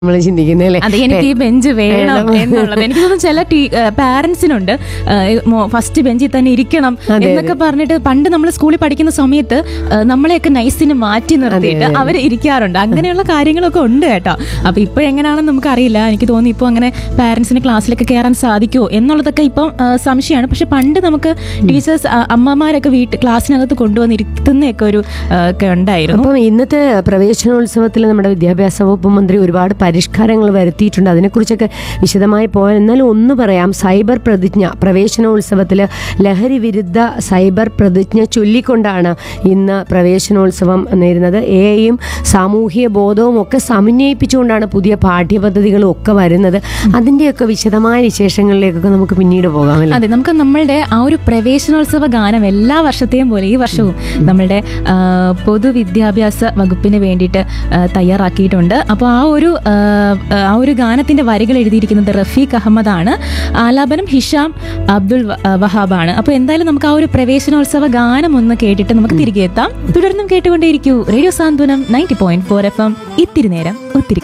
നമ്മൾ ചിന്തിക്കുന്നത് അല്ലേ അതെ എനിക്ക് ഈ ബെഞ്ച് വേണം എന്നുള്ളത് എനിക്ക് തോന്നുന്നു ചില പാരന്റ്സിനുണ്ട് ഫസ്റ്റ് ബെഞ്ചിൽ തന്നെ ഇരിക്കണം അതെ. എന്നൊക്കെ പറഞ്ഞിട്ട് പണ്ട് നമ്മൾ സ്കൂളിൽ പഠിക്കുന്ന സമയത്ത് ആ, നമ്മളെയൊക്കെ നൈസിന് മാറ്റി നിർത്തിയിട്ട് അവർ ഇരിക്കാറുണ്ട് അങ്ങനെയുള്ള കാര്യങ്ങളൊക്കെ ഉണ്ട് കേട്ടോ അപ്പൊ ഇപ്പൊ എങ്ങനെയാണെന്ന് നമുക്ക് അറിയില്ല എനിക്ക് തോന്നുന്നു ഇപ്പോൾ അങ്ങനെ പാരന്റ്സിന് ക്ലാസ്സിലൊക്കെ കയറാൻ സാധിക്കുമോ എന്നുള്ളതൊക്കെ ഇപ്പം ആ, സംശയമാണ് പക്ഷെ പണ്ട് നമുക്ക് ടീച്ചേഴ്സ് അമ്മമാരൊക്കെ വീട്ടിൽ ക്ലാസ്സിനകത്ത് കൊണ്ടുവന്ന് ഇരുത്തുന്നൊക്കെ ഒരു ആ, ഒക്കെ ഉണ്ടായിരുന്നു അപ്പം ഇന്നത്തെ പ്രവേശനോത്സവത്തിൽ നമ്മുടെ വിദ്യാഭ്യാസ വകുപ്പ് മന്ത്രി ഒരുപാട് പരിഷ്കാരങ്ങൾ വരുത്തിയിട്ടുണ്ട് അതിനെക്കുറിച്ചൊക്കെ വിശദമായി പോയാൽ എന്നാലും ഒന്ന് പറയാം സൈബർ പ്രതിജ്ഞ പ്രവേശനോത്സവത്തിൽ ലഹരി വിരുദ്ധ സൈബർ പ്രതിജ്ഞ ചൊല്ലിക്കൊണ്ടാണ് ഇന്ന് പ്രവേശനോത്സവം നേരുന്നത് എയും സാമൂഹിക ബോധവും ഒക്കെ സമന്വയിപ്പിച്ചുകൊണ്ടാണ് പുതിയ പാഠ്യപദ്ധതികളും ഒക്കെ വരുന്നത് അതിൻ്റെയൊക്കെ വിശദമായ വിശേഷങ്ങളിലേക്കൊക്കെ നമുക്ക് പിന്നീട് പോകാം അല്ലേ അതെ നമുക്ക് നമ്മളുടെ ആ ഒരു പ്രവേശനോത്സവ ഗാനം എല്ലാ വർഷത്തെയും പോലെ ഈ വർഷവും നമ്മളുടെ ആ, പൊതുവിദ്യാഭ്യാസ വകുപ്പിന് വേണ്ടിയിട്ട് ആ, തയ്യാറാക്കിയിട്ടുണ്ട് അപ്പോൾ ആ ഒരു ആ, ആ ഒരു ഗാനത്തിന്റെ വരികൾ എഴുതിയിരിക്കുന്നത് റഫീഖ് അഹമ്മദ് ആണ് ആലാപനം ഹിഷാം അബ്ദുൾ വ- വഹാബാണ് അപ്പോൾ എന്തായാലും നമുക്ക് ആ ഒരു പ്രവേശനോത്സവ ഗാനം ഒന്ന് കേട്ടിട്ട് നമുക്ക് തിരികെ എത്താം തുടർന്നും കേട്ടുകൊണ്ടേയിരിക്കൂ radio Santhwanam ninety point four F M ഇത്തിരി നേരം ഒത്തിരി